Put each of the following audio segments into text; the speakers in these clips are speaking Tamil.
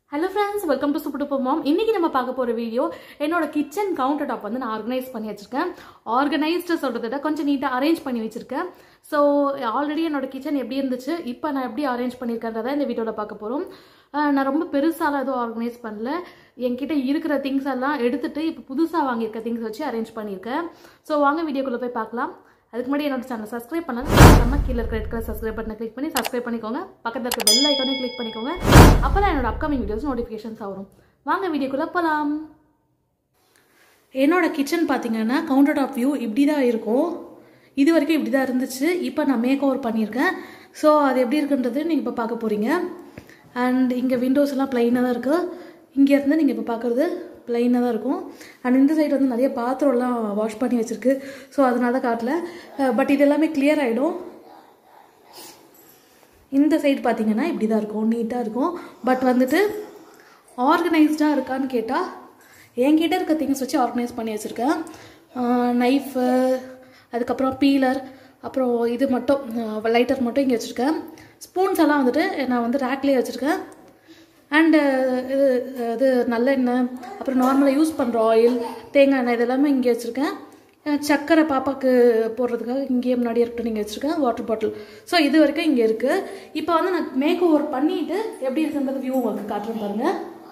hello friends welcome to super duper mom இன்னைக்கு நம்ம பார்க்க போற வீடியோ என்னோட கிச்சன் கவுண்டர் டாப் வந்து நான் ஆர்கனைஸ் பண்ணி வச்சிருக்கேன் ஆர்கனைஸ்டு சொல்றதை விட கொஞ்சம் நீட்டாக அரேஞ்ச் பண்ணி வச்சிருக்கேன் ஸோ ஆல்ரெடி என்னோட கிச்சன் எப்படி இருந்துச்சு இப்போ நான் எப்படி அரேஞ்ச் பண்ணியிருக்கேன்றதை இந்த வீடியோவில் பார்க்க போகிறோம் நான் ரொம்ப பெருசாலாம் எதுவும் ஆர்கனைஸ் பண்ணல என்கிட்ட இருக்கிற திங்ஸ் எல்லாம் எடுத்துட்டு இப்போ புதுசாக வாங்கியிருக்க திங்ஸ் வச்சு அரேஞ்ச் பண்ணியிருக்கேன் ஸோ வாங்க வீடியோக்குள்ளே போய் பார்க்கலாம் அதுக்கு முன்னாடி என்னோட சேனல் சப்ஸ்கிரைப் பண்ணலாம் நம்ம கீழே இருக்கிற ரெட் கலர் சப்ஸ்கிரைப் பட்டனை கிளிக் பண்ணி சப்ஸ்கிரைப் பண்ணிக்கோங்க பக்கத்தில் இருக்க பெல் ஐக்கானையும் கிளிக் பண்ணிக்கோங்க அப்போ தான் என்னோட அப்கமிங் வீடியோஸ் நோட்டிஃபிகேஷன்ஸ் வரும் வாங்க வீடியோக்குள்ளே போகலாம் என்னோட கிச்சன் பார்த்தீங்கன்னா கவுண்டர் டாப் வியூ இப்படி தான் இருக்கும் இது வரைக்கும் இப்படி தான் இருந்துச்சு இப்போ நான் மேக் ஓவர் பண்ணியிருக்கேன் ஸோ அது எப்படி இருக்குன்றது நீங்கள் இப்போ பார்க்க போகிறீங்க அண்ட் இங்கே விண்டோஸ் எல்லாம் ப்ளைனாக தான் இருக்குது இங்கேருந்து நீங்கள் இப்போ பார்க்குறது ப்ளைனாக தான் இருக்கும் அண்ட் இந்த சைடு வந்து நிறைய பாத்திரம்லாம் வாஷ் பண்ணி வச்சுருக்கு ஸோ அதனால காட்டல பட் இது எல்லாமே கிளியர் ஆகிடும் இந்த சைடு பார்த்தீங்கன்னா இப்படி தான் இருக்கும் நீட்டாக இருக்கும் பட் வந்துட்டு ஆர்கனைஸ்டாக இருக்கான்னு கேட்டால் என்கிட்ட இருக்க திங்ஸ் வச்சு ஆர்கனைஸ் பண்ணி வச்சுருக்கேன் நைஃபு அதுக்கப்புறம் பீலர் அப்புறம் இது மட்டும் லைட்டர் மட்டும் இங்கே வச்சுருக்கேன் ஸ்பூன்ஸ் எல்லாம் வந்துட்டு நான் வந்து ரேக்லேயே வச்சுருக்கேன் அண்டு இது இது நல்லெண்ணெய் அப்புறம் நார்மலாக யூஸ் பண்ணுற ஆயில் தேங்காய் எண்ணெய் இதெல்லாமே இங்கே வச்சுருக்கேன் சக்கரை பாப்பாவுக்கு போடுறதுக்காக இங்கேயே முன்னாடி இருக்கட்டும் நீங்கள் வச்சுருக்கேன் வாட்டர் பாட்டில் ஸோ இது வரைக்கும் இங்கே இருக்குது இப்போ வந்து நான் மேக் ஓவர் பண்ணிவிட்டு எப்படி இருக்குன்றது வியூ உங்களுக்கு காட்டுறேன் பாருங்கள்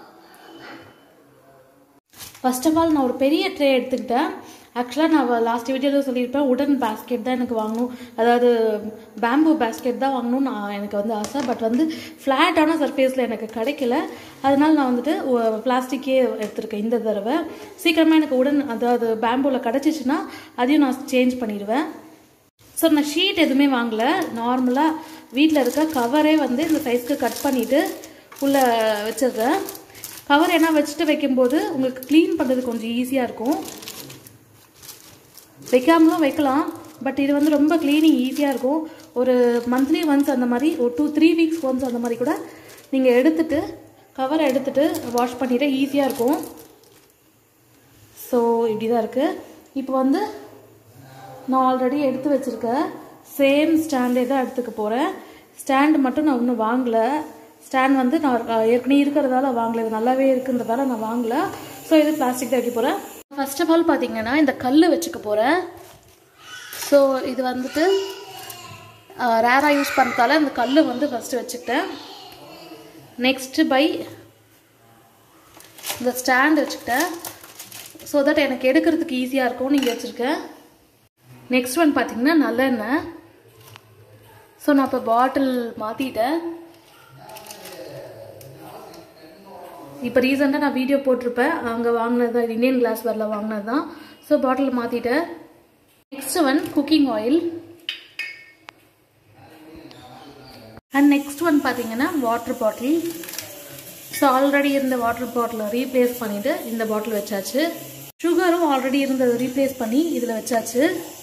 ஃபர்ஸ்ட் ஆஃப் ஆல் நான் ஒரு பெரிய ட்ரே எடுத்துக்கிட்டேன் ஆக்சுவலாக நான் லாஸ்ட் வீடியோவில் சொல்லியிருப்பேன் உடன் பேஸ்கெட் தான் எனக்கு வாங்கணும் அதாவது பேம்பு பேஸ்கெட் தான் வாங்கணும்னு நான் எனக்கு வந்து ஆசை பட் வந்து ஃப்ளாட்டான சர்ஃபேஸில் எனக்கு கிடைக்கல அதனால நான் வந்துட்டு பிளாஸ்டிக்கே எடுத்திருக்கேன் இந்த தடவை சீக்கிரமாக எனக்கு உடன் அதாவது பேம்பூவில் கிடச்சிச்சின்னா அதையும் நான் சேஞ்ச் பண்ணிடுவேன் ஸோ நான் ஷீட் எதுவுமே வாங்கலை நார்மலாக வீட்டில் இருக்க கவரே வந்து இந்த சைஸ்க்கு கட் பண்ணிவிட்டு உள்ளே வச்சிடுறேன் கவர் என்ன வச்சுட்டு வைக்கும்போது உங்களுக்கு க்ளீன் பண்ணுறது கொஞ்சம் ஈஸியாக இருக்கும் வைக்காமலும் வைக்கலாம் பட் இது வந்து ரொம்ப க்ளீனிங் ஈஸியாக இருக்கும் ஒரு மந்த்லி ஒன்ஸ் அந்த மாதிரி ஒரு டூ த்ரீ வீக்ஸ் ஒன்ஸ் அந்த மாதிரி கூட நீங்கள் எடுத்துட்டு கவரை எடுத்துட்டு வாஷ் பண்ணிவிட்டு ஈஸியாக இருக்கும் ஸோ இப்படி தான் இருக்குது இப்போ வந்து நான் ஆல்ரெடி எடுத்து வச்சுருக்கேன் சேம் ஸ்டாண்டே தான் எடுத்துக்க போகிறேன் ஸ்டாண்டு மட்டும் நான் இன்னும் வாங்கலை ஸ்டாண்ட் வந்து நான் ஏற்கனவே இருக்கிறதால வாங்கலை இது நல்லாவே இருக்குன்றதால நான் வாங்கலை ஸோ இது பிளாஸ்டிக் தான் வைக்க போகிறேன் ஃபர்ஸ்ட் ஆஃப் ஆல் பார்த்தீங்கன்னா இந்த கல் வச்சுக்க போகிறேன் ஸோ இது வந்துட்டு ரேராக யூஸ் பண்ணுறதால இந்த கல் வந்து ஃபஸ்ட்டு வச்சுக்கிட்டேன் நெக்ஸ்ட்டு பை இந்த ஸ்டாண்ட் வச்சுக்கிட்டேன் ஸோ தட் எனக்கு எடுக்கிறதுக்கு ஈஸியாக இருக்கும் நீங்கள் வச்சுருக்கேன் நெக்ஸ்ட் ஒன் பார்த்தீங்கன்னா நல்லெண்ணெய் ஸோ நான் இப்போ பாட்டில் மாற்றிட்டேன் இப்போ ரீசெண்டாக நான் வீடியோ போட்டிருப்பேன் அங்கே வாங்கினது தான் இந்தியன் கிளாஸ் வரல வாங்கினது தான் ஸோ பாட்டில் மாற்றிட்டேன் next one cooking oil and next one பார்த்தீங்கன்னா வாட்டர் பாட்டில் ஸோ ஆல்ரெடி இருந்த வாட்டர் பாட்டிலை ரீப்ளேஸ் பண்ணிவிட்டு இந்த பாட்டில் வச்சாச்சு சுகரும் ஆல்ரெடி இருந்ததை ரீப்ளேஸ் பண்ணி இதில் வச்சாச்சு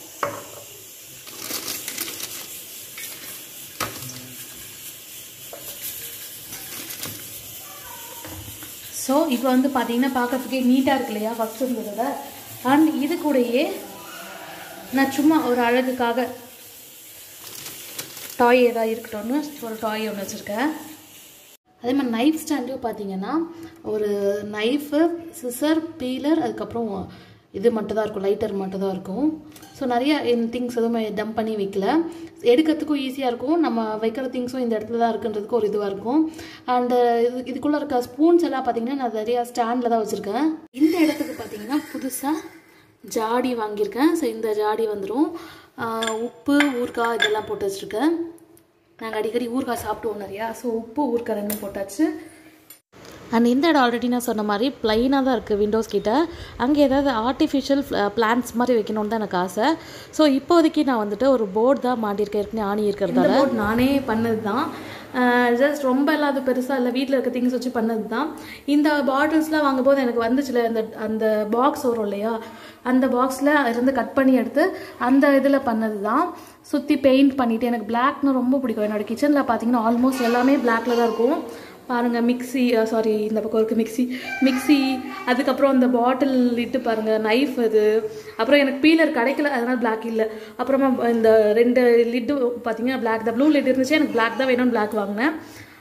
ஸோ இப்போ வந்து பார்த்தீங்கன்னா பார்க்கறதுக்கே நீட்டாக இருக்கு இல்லையா ஃபஸ்ட் இருந்ததை அண்ட் இது கூடயே நான் சும்மா ஒரு அழகுக்காக டாய் ஏதாவது இருக்கட்டும்னு ஒரு டாய் ஒன்று வச்சுருக்கேன் அதே மாதிரி நைஃப் ஸ்டாண்டையும் பார்த்தீங்கன்னா ஒரு நைஃபு சிசர் பீலர் அதுக்கப்புறம் இது மட்டும் தான் இருக்கும் லைட்டர் மட்டும் தான் இருக்கும் ஸோ நிறைய திங்ஸ் எதுவுமே டம்ப் பண்ணி வைக்கல எடுக்கிறதுக்கும் ஈஸியாக இருக்கும் நம்ம வைக்கிற திங்ஸும் இந்த இடத்துல தான் இருக்குன்றதுக்கு ஒரு இதுவாக இருக்கும் அண்டு இது இதுக்குள்ளே இருக்க ஸ்பூன்ஸ் எல்லாம் பார்த்தீங்கன்னா நான் நிறையா ஸ்டாண்டில் தான் வச்சுருக்கேன் இந்த இடத்துக்கு பார்த்தீங்கன்னா புதுசாக ஜாடி வாங்கியிருக்கேன் ஸோ இந்த ஜாடி வந்துடும் உப்பு ஊறுகாய் இதெல்லாம் போட்டு வச்சுருக்கேன் நாங்கள் அடிக்கடி ஊறுகாய் சாப்பிடுவோம் நிறையா ஸோ உப்பு ஊறுகாய் ரெண்டும் போட்டாச்சு அண்ட் இந்த இடம் ஆல்ரெடி நான் சொன்ன மாதிரி ப்ளைனாக தான் இருக்குது விண்டோஸ் கிட்ட அங்கே ஏதாவது ஆர்டிஃபிஷியல் பிளான்ஸ் மாதிரி வைக்கணும்னு தான் எனக்கு ஆசை ஸோ இப்போதைக்கு நான் வந்துட்டு ஒரு போர்டு தான் மாட்டியிருக்கேன் ஏற்கனவே ஆணி இருக்கிறதால போர்டு நானே பண்ணது தான் ஜஸ்ட் ரொம்ப இல்லாத பெருசாக இல்லை வீட்டில் இருக்க திங்ஸ் வச்சு பண்ணது தான் இந்த பாட்டில்ஸ்லாம் வாங்கும்போது எனக்கு வந்துச்சுல அந்த அந்த பாக்ஸ் வரும் இல்லையா அந்த பாக்ஸில் இருந்து கட் பண்ணி எடுத்து அந்த இதில் பண்ணது தான் சுற்றி பெயிண்ட் பண்ணிவிட்டு எனக்கு பிளாக்னு ரொம்ப பிடிக்கும் என்னோடய கிச்சனில் பார்த்தீங்கன்னா ஆல்மோஸ்ட் எல்லாமே பிளாக்ல தான் இருக்கும் பாருங்கள் மிக்சி சாரி இந்த பக்கம் இருக்குது மிக்சி மிக்சி அதுக்கப்புறம் அந்த பாட்டில் லிட்டு பாருங்கள் நைஃப் அது அப்புறம் எனக்கு பீலர் கிடைக்கல அதனால் பிளாக் இல்லை அப்புறமா இந்த ரெண்டு லிட்டு பார்த்தீங்கன்னா பிளாக் தான் ப்ளூ லிட் இருந்துச்சு எனக்கு பிளாக் தான் வேணும்னு பிளாக் வாங்கினேன்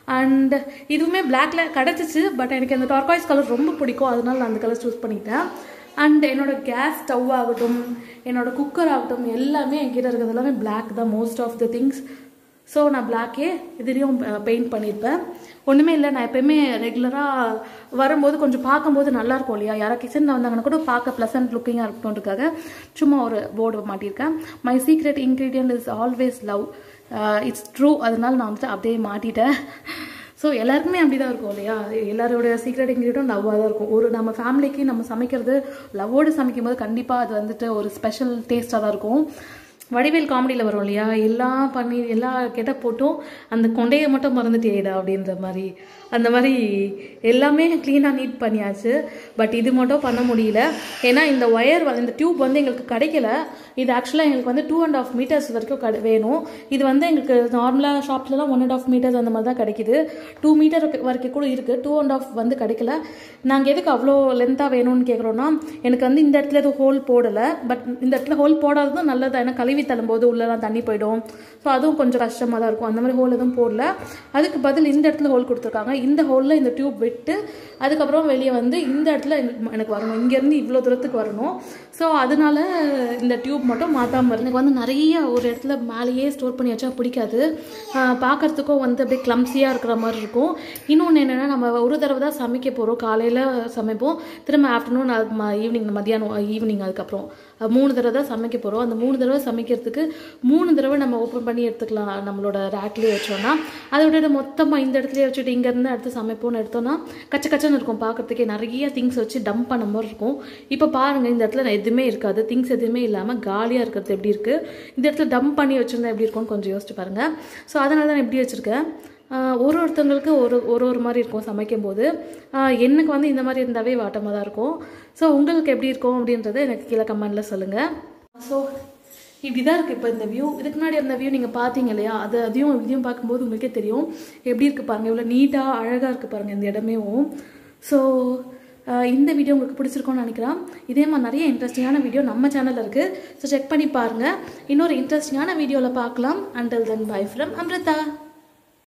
அண்ட் இதுவுமே பிளாக்ல கிடச்சிச்சு பட் எனக்கு அந்த டார்காய்ஸ் கலர் ரொம்ப பிடிக்கும் அதனால நான் அந்த கலர் சூஸ் பண்ணிட்டேன் அண்ட் என்னோட கேஸ் ஸ்டவ் ஆகட்டும் என்னோட குக்கர் ஆகட்டும் எல்லாமே என்கிட்ட இருக்கிறது எல்லாமே பிளாக் தான் most of the things so நான் பிளாக்கே இதுலேயும் பெயிண்ட் பண்ணியிருப்பேன் ஒன்றுமே இல்லை நான் எப்பயுமே ரெகுலராக வரும்போது கொஞ்சம் பார்க்கும்போது நல்லா இருக்கும் இல்லையா யாரா கிச்சனில் வந்தாங்கன்னா கூட பார்க்க ப்ளசன்ட் லுக்கிங்காக இருக்கணுன்றதுக்காக சும்மா ஒரு போர்டு மாட்டியிருக்கேன் my secret ingredient is always love it's true அதனால நான் வந்துட்டு அப்படியே மாட்டிட்டேன் ஸோ எல்லாருக்குமே அப்படி தான் இருக்கும் இல்லையா எல்லாரோட சீக்ரெட் இன்க்ரீடியும் லவ்வாக தான் இருக்கும் ஒரு நம்ம ஃபேமிலிக்கு நம்ம சமைக்கிறது லவ்வோடு சமைக்கும் போது கண்டிப்பாக அது வந்துட்டு ஒரு ஸ்பெஷல் டேஸ்ட்டாக தான் இருக்கும் வடிவேல் காமெடியில் வரும் இல்லையா எல்லாம் பண்ணி எல்லா கெட்ட போட்டும் அந்த கொண்டையை மட்டும் மறந்துட்டேடா அப்படின்ற மாதிரி அந்த மாதிரி எல்லாமே க்ளீனாக நீட் பண்ணியாச்சு பட் இது மட்டும் பண்ண முடியல ஏன்னா இந்த ஒயர் இந்த டியூப் வந்து எங்களுக்கு கிடைக்கல இது ஆக்சுவலாக எங்களுக்கு வந்து டூ அண்ட் ஆஃப் மீட்டர்ஸ் வரைக்கும் கடை வேணும் இது வந்து எங்களுக்கு நார்மலாக ஷாப்லலாம் ஒன் அண்ட் ஆஃப் மீட்டர்ஸ் அந்த மாதிரி தான் கிடைக்குது டூ மீட்டர் வரைக்கும் கூட இருக்குது டூ அண்ட் ஆஃப் வந்து கிடைக்கல நாங்கள் எதுக்கு அவ்வளோ லென்த்தாக வேணும்னு கேட்குறோன்னா எனக்கு வந்து இந்த இடத்துல எதுவும் ஹோல் போடலை பட் இந்த இடத்துல ஹோல் போடாததும் நல்லது ஏன்னா கழுவி தள்ளும்போது உள்ளலாம் தண்ணி போயிடும் ஸோ அதுவும் கொஞ்சம் கஷ்டமாக தான் இருக்கும் அந்த மாதிரி ஹோல் எதுவும் போடல அதுக்கு பதில் இந்த இடத்துல ஹோல் கொடுத்துருக்காங்க இந்த ஹோலில் இந்த டியூப் விட்டு அதுக்கப்புறம் வெளியே வந்து இந்த இடத்துல எனக்கு எனக்கு வரணும் இங்கேருந்து இவ்வளோ தூரத்துக்கு வரணும் ஸோ அதனால இந்த டியூப் மட்டும் மாற்றாம எனக்கு வந்து நிறைய ஒரு இடத்துல மேலேயே ஸ்டோர் பண்ணி வச்சா பிடிக்காது பார்க்குறதுக்கும் வந்து அப்படியே கிளம்ஸியாக இருக்கிற மாதிரி இருக்கும் இன்னொன்று என்னென்னா நம்ம ஒரு தடவை தான் சமைக்க போகிறோம் காலையில் சமைப்போம் திரும்ப ஆஃப்டர்நூன் ஈவினிங் மத்தியானம் ஈவினிங் அதுக்கப்புறம் மூணு தடவை தான் சமைக்க போகிறோம் அந்த மூணு தடவை சமைக்கிறதுக்கு மூணு தடவை நம்ம ஓப்பன் பண்ணி எடுத்துக்கலாம் நம்மளோட ரேக்லேயே வச்சோன்னா அதை விட மொத்தமாக இந்த இடத்துலயே வச்சுட்டு இங்கேருந்து எடுத்து சமைப்போம்னு எடுத்தோன்னா கச்ச கச்சன்னு இருக்கும் பார்க்குறதுக்கே நிறைய திங்ஸ் வச்சு டம்ப் பண்ண மாதிரி இருக்கும் இப்போ பாருங்கள் இந்த இடத்துல எதுவுமே இருக்காது திங்ஸ் எதுவுமே இல்லாமல் காலியாக இருக்கிறது எப்படி இருக்குது இந்த இடத்துல டம்ப் பண்ணி வச்சுருந்தா எப்படி இருக்கும்னு கொஞ்சம் யோசிச்சு பாருங்கள் ஸோ அதனால தான் நான் எப்படி வச்சுருக்கேன் ஒரு ஒருத்தவங்களுக்கு ஒரு ஒரு ஒரு மாதிரி இருக்கும் சமைக்கும் போது எனக்கு வந்து இந்த மாதிரி இருந்தாவே வாட்டமாக தான் இருக்கும் ஸோ உங்களுக்கு எப்படி இருக்கும் அப்படின்றத எனக்கு கீழே கமெண்டில் சொல்லுங்கள் ஸோ இப்படி தான் இருக்குது இப்போ இந்த வியூ இதுக்கு முன்னாடி அந்த வியூ நீங்கள் பார்த்தீங்க இல்லையா அது அதையும் இதையும் பார்க்கும்போது உங்களுக்கே தெரியும் எப்படி இருக்குது பாருங்கள் இவ்வளோ நீட்டாக அழகாக இருக்குது பாருங்கள் இந்த இடமேவும் ஸோ இந்த வீடியோ உங்களுக்கு பிடிச்சிருக்கோன்னு நினைக்கிறேன் இதே மாதிரி நிறைய இன்ட்ரெஸ்டிங்கான வீடியோ நம்ம சேனலில் இருக்குது ஸோ செக் பண்ணி பாருங்கள் இன்னொரு இன்ட்ரெஸ்டிங்கான வீடியோவில் பார்க்கலாம் until then bye from Amrita